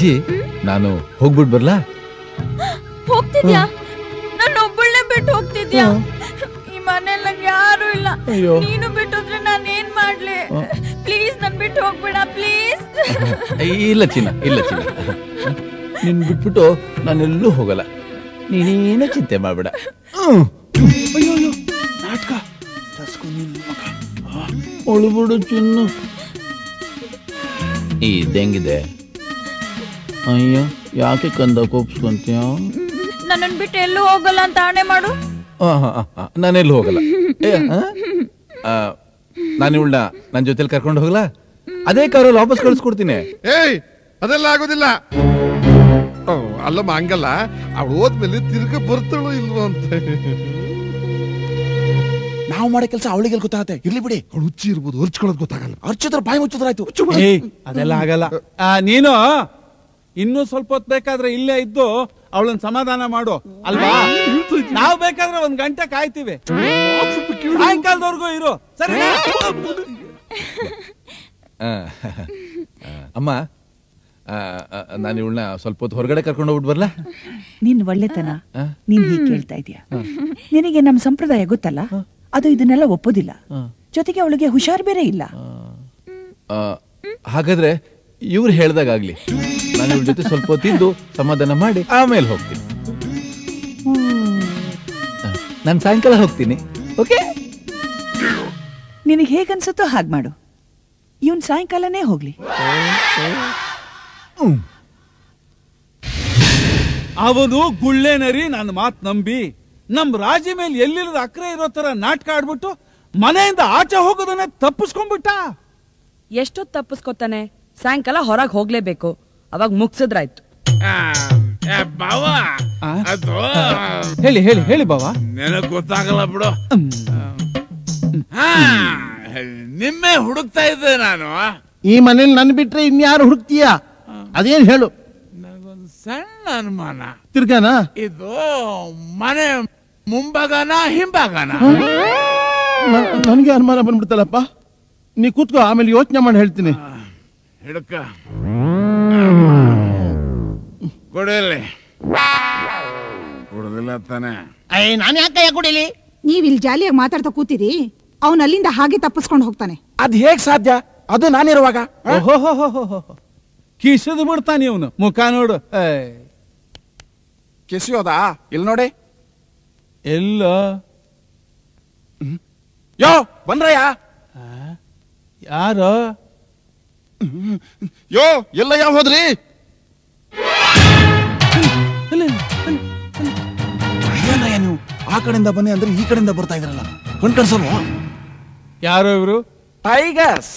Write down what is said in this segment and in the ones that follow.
ಅಜ್ಜಿ ನಾನು ಹೋಗ್ಬಿಟ್ ಬರ್ಲಾ ಹೋಗ್ತಿದ್ಯಾ ನಾನು ಒಬ್ಬಳನ್ನೇ ಬಿಟ್ಟು ಹೋಗ್ತಿದ್ಯಾ ಈ ಮನೇಲಿ ನಂಗೆ ಯಾರು ಇಲ್ಲ ಅಯ್ಯೋ. ನೀನು ಬಿಟ್ಟೋದ್ರೆ ನಾನು ಏನ್ ಮಾಡ್ಲಿ ಪ್ಲೀಸ್ ನನ್ ಬಿಟ್ಟು ಹೋಗ್ಬೇಡ ಪ್ಲೀಸ್ ಇಲ್ಲ ಚಿನ್ನ ಇಲ್ಲ ಚಿನ್ನ ನಿನ್ ಬಿಟ್ಬಿಟ್ಟು ನಾನೆಲ್ಲೂ ಹೋಗಲ್ಲ ನೀನೇನೇ ಚಿಂತೆ ಮಾಡ್ಬೇಡ ಹ್ಮ್. ಅಯ್ಯೋ ಅಯ್ಯೋ ನಾಟಕ ಒಳಬಿಡು ಚಿನ್ನು ಇದೆಂಗಿದೆ ಅಯ್ಯೋ ಯಾಕೆ ಕಂದ ಕೋಪ್ಸ್ಕೊಂತೀಯ ನನ್ನನ್ ಬಿಟ್ಟು ಎಲ್ಲೂ ಹೋಗಲ್ಲ ಅಂತ ಆಣೆ ಮಾಡು ನಾನೆಲ್ಲೂ ಹೋಗಲ್ಲ ಏ, ಆ? ಆ, ನಾನು ಇವಳನ್ನ ನನ್ನ ಜೊತೆಲಿ ಕರ್ಕೊಂಡು ಹೋಗಲ್ಲ ಅದೇ ಕಾರಲ್ಲಿ ವಾಪಸ್ ಕಳಿಸ್ಕೊಡ್ತೀನಿ ಏಯ್ ಅದೆಲ್ಲ ಆಗೋದಿಲ್ಲ ಓ, ಅಲ್ಲಮ್ಮ ಹಂಗಲ್ಲ ಅವಳು ಹೋದ್ಮೇಲೆ ತಿರ್ಗ ಬರ್ತಾಳೋ ಇಲ್ವೋ ಅಂತ ನಾವು ಮಾಡೋ ಕೆಲಸ ಅವಳಿಗೆ ಗೊತ್ತಾಗತ್ತೆ ಇರ್ಲಿ ಬಿಡಿ ಅವಳು ಹುಚ್ಚಿ ಇರ್ಬೋದು ಹೊರ್ಚ್ಕೊಳ್ಳೋದು ಗೊತ್ತಾಗಲ್ಲ ಅರ್ಚಿದ್ರ ಬಾಯಿ ಮುಚ್ಚಿದ್ರಾಯ್ತು ಏಯ್ ಅದೆಲ್ಲ ಆಗಲ್ಲ ಆ, ನೀನು ಇನ್ನೂ ಸ್ವಲ್ಪ ಹೊತ್ತು ಬೇಕಾದ್ರೆ ಇಲ್ಲೇ ಇದ್ದು ಅವಳನ್ನ ಸಮಾಧಾನ ಮಾಡು ಅಲ್ವಾ ನಾವು ಬೇಕಾದ್ರೆ ಒಂದ್ ಗಂಟೆ ಕಾಯ್ತೀವಿ ಸಾಯಂಕಾಲದವರೆಗೂ ಇರು ಸರಿ ಆ, ಅಮ್ಮ ನಾನು ಇವಳನ್ನ ಸ್ವಲ್ಪ ಹೊತ್ತು ಹೊರಗಡೆ ಕರ್ಕೊಂಡು ಹೋಗ್ಬಿಟ್ಟು ಬರ್ಲಾ ನಿನ್ ಒಳ್ಳೆತನ ನೀನ್ ಹೀಗೆ ಕೇಳ್ತಾ ಇದೀಯ ನಿನಗೆ ನಮ್ ಸಂಪ್ರದಾಯ ಗೊತ್ತಲ್ಲ ಅದು ಇದನ್ನೆಲ್ಲ ಒಪ್ಪೋದಿಲ್ಲ ಜೊತೆಗೆ ಅವಳಿಗೆ ಹುಷಾರ್ ಬೇರೆ ಇಲ್ಲ ಆ, ಹಾಗಾದ್ರೆ ಇವ್ರು ಹೇಳ್ದಾಗ್ಲಿ ನಾನು ಇವ್ರ ಜೊತೆ ಸ್ವಲ್ಪ ಹೊತ್ತಿದ್ದು ಸಮಾಧಾನ ಮಾಡಿ ಆಮೇಲೆ ಹೋಗ್ತೀನಿ ನಾನು ಸಾಯಂಕಾಲ ಹೋಗ್ತೀನಿ ಓಕೆ ನಿನಗೆ ಹೇಗನ್ಸುತ್ತೋ ಹಾಗ್ ಮಾಡು ಇವನ್ ಸಾಯಂಕಾಲನೇ ಹೋಗ್ಲಿ ಅವನು ಗುಳ್ಳೆನರಿ ನನ್ನ ಮಾತ್ ನಂಬಿ ನಮ್ ರಾಜಿ ಮೇಲೆ ಎಲ್ಲಿಲ್ಲದ ಅಕ್ರೆ ಇರೋ ತರ ನಾಟಕ ಆಡ್ಬಿಟ್ಟು ಮನೆಯಿಂದ ಆಚೆ ಹೋಗೋದನ್ನ ತಪ್ಪಿಸ್ಕೊಂಡ್ಬಿಟ್ಟ ಎಷ್ಟೊತ್ತು ತಪ್ಪಿಸ್ಕೊತಾನೆ ಸಾಯಂಕಾಲ ಹೊರಗೆ ಹೋಗ್ಲೇಬೇಕು ಅವಾಗ ಮುಗ್ಸಿದ್ರಾಯ್ತು ಬಾವ ಅದು ಹೇಳಿ ಹೇಳಿ ಹೇಳಿ ಬಾವ ನನಗ್ ಗೊತ್ತಾಗಲ್ಲ ಬಿಡು ಹಾ, ನಿಮ್ಮೆ ಹುಡುಕ್ತಾ ಇದ್ದೆ ನಾನು ಈ ಮನೇಲಿ ನನ್ ಬಿಟ್ರೆ ಇನ್ಯಾರು ಹುಡುಕ್ತೀಯ ಅದೇನ್ ಹೇಳು ನನಗೊಂದು ಸಣ್ಣ ಅನುಮಾನ ತಿರ್ಗಾನ ಇದು ಮನೆ ಮುಂಭಾಗನ ಹಿಂಭಾಗನ ನನಗೆ ಅನುಮಾನ ಬಂದ್ಬಿಡ್ತಲ್ಲಪ್ಪ ನೀ ಕೂತ್ಕೋ ಆಮೇಲೆ ಯೋಚನೆ ಮಾಡಿ ಹೇಳ್ತೀನಿ ಹಿಡ್ಕ ಕೊಡಿಲಿ ಕೊಡುದಿಲ್ಲ ತಾನೆ ನಾನು ಯಾಕೆ ಕುಡಿಲಿ ನೀವ್ ಇಲ್ಲಿ ಜಾಲಿಯಾಗಿ ಮಾತಾಡ್ತಾ ಕೂತಿರಿ ಅವನ್ ಅಲ್ಲಿಂದ ಹಾಗೆ ತಪ್ಪಿಸ್ಕೊಂಡು ಹೋಗ್ತಾನೆ ಅದ್ ಹೇಗ್ ಸಾಧ್ಯ ಅದು ನಾನಿರುವಾಗ ಕಿಸದು ಬಿಡ್ತಾನೆ ಇವನು ಮುಖ ನೋಡು ಕೆಸಿಯೋದಾ ಇಲ್ಲಿ ನೋಡಿ ಎಲ್ಲ ಯೋ ಬಂದ್ರಯ್ಯ ಯಾರು ಯೋ ಎಲ್ಲ ಯಾವ ಹೋದ್ರಿ ಏನಯ್ಯ ನೀವು ಆ ಕಡೆಯಿಂದ ಬನ್ನಿ ಅಂದ್ರೆ ಈ ಕಡೆಯಿಂದ ಬರ್ತಾ ಇದ್ರಲ್ಲ ಕಣ್ ಕಣ್ಸಲ್ವಾ ಯಾರೋ ಇವರು ಟೈಗರ್ಸ್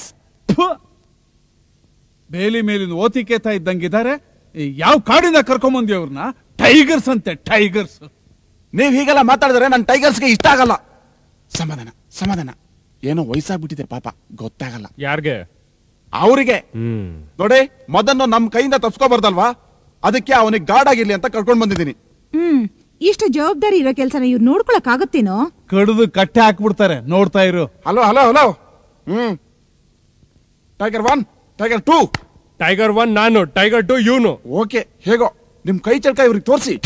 ಬೇಲಿ ಮೇಲಿನ ಓತಿಕೇತ ಇದ್ದಂಗಿದ್ದಾರೆ ಈ ಯಾವ ಕಾಡಿಂದ ಕರ್ಕೊಂಬಂದಿ ಅವ್ರನ್ನ ಟೈಗರ್ಸ್ ಅಂತೆ ಟೈಗರ್ಸ್ ನೀವ್ ಹೀಗೆಲ್ಲ ಮಾತಾಡಿದ್ರೆ ನನ್ ಟೈಗರ್ಸ್ಗೆ ಇಷ್ಟ ಆಗಲ್ಲ ಸಮಾಧಾನ ಸಮಾಧಾನ ಏನೋ ವಯಸ್ಸಾಗ್ಬಿಟ್ಟಿದೆ ಪಾಪ ಗೊತ್ತಾಗಲ್ಲ ಯಾರ್ಗೆ ಅವರಿಗೆ ನೋಡಿ ಮೊದನ್ನು ನಮ್ ಕೈಯಿಂದ ತಪ್ಸ್ಕೊಬಾರ್ದಲ್ವಾ ಅದಕ್ಕೆ ಅವನಿಗೆ ಗಾರ್ಡ್ ಆಗಿರ್ಲಿ ಅಂತ ಕರ್ಕೊಂಡ್ ಬಂದಿದ್ದೀನಿ ಹ್ಮ್ ಇಷ್ಟು ಜವಾಬ್ದಾರಿ ಇರೋ ಕೆಲ್ಸನ ಇವ್ರು ನೋಡ್ಕೊಳಕ್ ಆಗತ್ತೇನೋ ಕಡಿದು ಕಟ್ಟೆ ಹಾಕ್ಬಿಡ್ತಾರೆ ನೋಡ್ತಾ ಇರು hello hello hello hmm tiger one tiger two tiger one ನಾನು ಟೈಗರ್ ಟು ಇವನು ಓಕೆ ಹೇಗೋ ನಿಮ್ ಕೈ ಚಳಕ ಇವ್ರಿಗೆ ತೋರಿಸಿ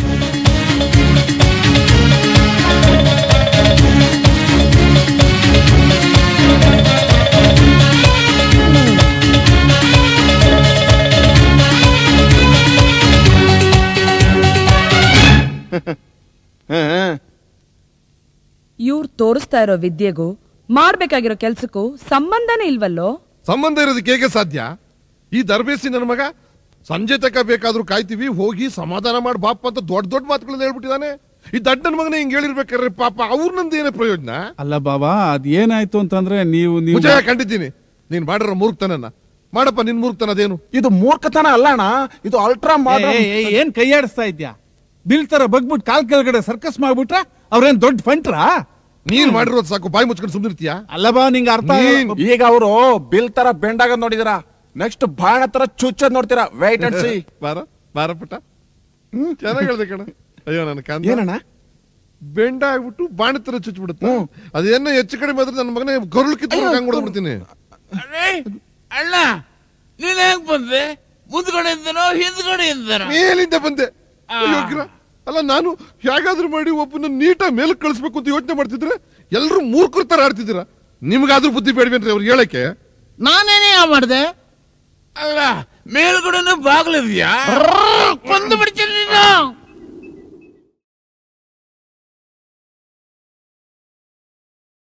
ಇವ್ರು ತೋರಿಸ್ತಾ ಇರೋ ವಿದ್ಯೆಗೂ ಮಾಡ್ಬೇಕಾಗಿರೋ ಕೆಲ್ಸಕ್ಕೂ ಸಂಬಂಧನೇ ಇಲ್ವಲ್ಲೋ ಸಂಬಂಧ ಇರೋದಕ್ಕೆ ಹೇಗೆ ಸಾಧ್ಯ ಈ ದರ್ಬೇಸಿ ನನ್ನ ಮಗ ಸಂಜೆ ತಕ ಬೇಕಾದ್ರೂ ಕಾಯ್ತೀವಿ ಹೋಗಿ ಸಮಾಧಾನ ಮಾಡಿ ಬಾಪ ಅಂತ ದೊಡ್ಡ ದೊಡ್ಡ ಮಾತುಗಳನ್ನ ಹೇಳ್ಬಿಟ್ಟಿದಾನೆ ಈ ದಡ್ಡ ನನ್ನ ಮಗನ ಹಿಂಗ್ ಹೇಳಿರ್ಬೇಕಾದ್ರೆ ಪಾಪ ಅವ್ರನ್ನಂದ ಏನೇ ಪ್ರಯೋಜನ ಅಲ್ಲ ಬಾಬಾ ಅದ್ ಏನಾಯ್ತು ಅಂತಂದ್ರೆ ನೀವು ನೀವು ಮುಜಯ ಕಂಡಿದ್ದೀನಿ ನೀನ್ ಮಾಡಿರೋ ಮೂರ್ಖತನನ್ನ ಮಾಡಪ್ಪ ನಿನ್ ಮೂರ್ಖತನ ಅದೇನು ಇದು ಮೂರ್ಖತನ ಅಲ್ಲಣ್ಣ ಇದು ಅಲ್ಟ್ರಾ ಏ, ಏ, ಏ, ಏನ್ ಕೈಯಾಡಿಸ್ತಾ ಇದ್ಯಾ ಬಿಲ್ ತರ ಬಗ್ಬಿಟ್ಟು ಕಾಲ್ ಕೆಳಗಡೆ ಸರ್ಕಸ್ ಮಾಡ್ಬಿಟ್ರೆ ಅವ್ರೇನ್ ದೊಡ್ಡ ಫಂಟ್ರಾ ನೀನ್ ಮಾಡಿರೋದು ಸಾಕು ಬಾಯಿ ಮುಚ್ಕೊಂಡು ಸುಮ್ನಿರ್ತೀಯ ಅಲ್ಲ ಬಾ ನಿಂಗೆ ಅರ್ಥ ನೀನ್- ಈಗ ಅವರು ಬಿಲ್ ತರ ಬೆಂಡಾಗ ನೋಡಿದಿರಾ ನೆಕ್ಸ್ಟ್ ಬಾಣ ತರ ಚುಚ್ಚದ್ ನೋಡ್ತೀರಾ ವೈಟ್ ಅಂಡ್ ಸಿ ಬಾರ ಬಾರ ಪುಟ್ಟ ಹ್ಮ್ ಚೆನ್ನಾಗಿ ಹೇಳ್ದೆ ಕಣ ಅಯ್ಯೋ ನನ್ನ ಕಾಂತ ಏನಣ್ಣ ಬೆಂಡ ಆಗ್ಬಿಟ್ಟು ಬಾಣ ತರ ಚುಚ್ಬಿಡುತ್ತೆ ಅದೇನೋ ಹೆಚ್ಚು ಕಡಿಮೆ ಆದ್ರೆ ನನ್ನ ಮಗನೇ ಗರುಳು ಕಿತ್ತು ಹಂಗ್ ಹೊಡೆದ್ಬಿಡ್ತೀನಿ ಅಣ್ಣ ನೀನ್ ಹೆಂಗ್ ಬಂದೆ ಮುಂದ್ಗಡೆಯಿಂದನೋ ಹಿಂದ್ಗಡೆಯಿಂದನೋ ಮೇಲಿಂದ ಬಂದೆ ಅಯ್ಯೋಗ್ರ ಅಲ್ಲ ನಾನು ಹೇಗಾದ್ರೂ ಮಾಡಿ ಒಬ್ಬನ ನೀಟ ಮೇಲಕ್ಕೆ ಕಳಿಸ್ಬೇಕು ಅಂತ ಯೋಚನೆ ಮಾಡ್ತಿದ್ರೆ ಎಲ್ರು ಮೂರ್ಖರ ತರ ಆಡ್ತಿದ್ದೀರಾ ನಿಮ್ಗಾದ್ರೂ ಬುದ್ಧಿ ಬೇಡವೇನ್ರಿ ಅವ್ರು ಹೇಳಕ್ಕೆ ನಾನೇನೇ ಮಾಡ್ದೆ ಅಲ್ಲ ಮೇಲ್ಗಡೆನೂ ಬಾಗ್ಲಿದ್ಯಾ ಕೊಂದು ಬಿಡ್ತೀನಿ ನೀನು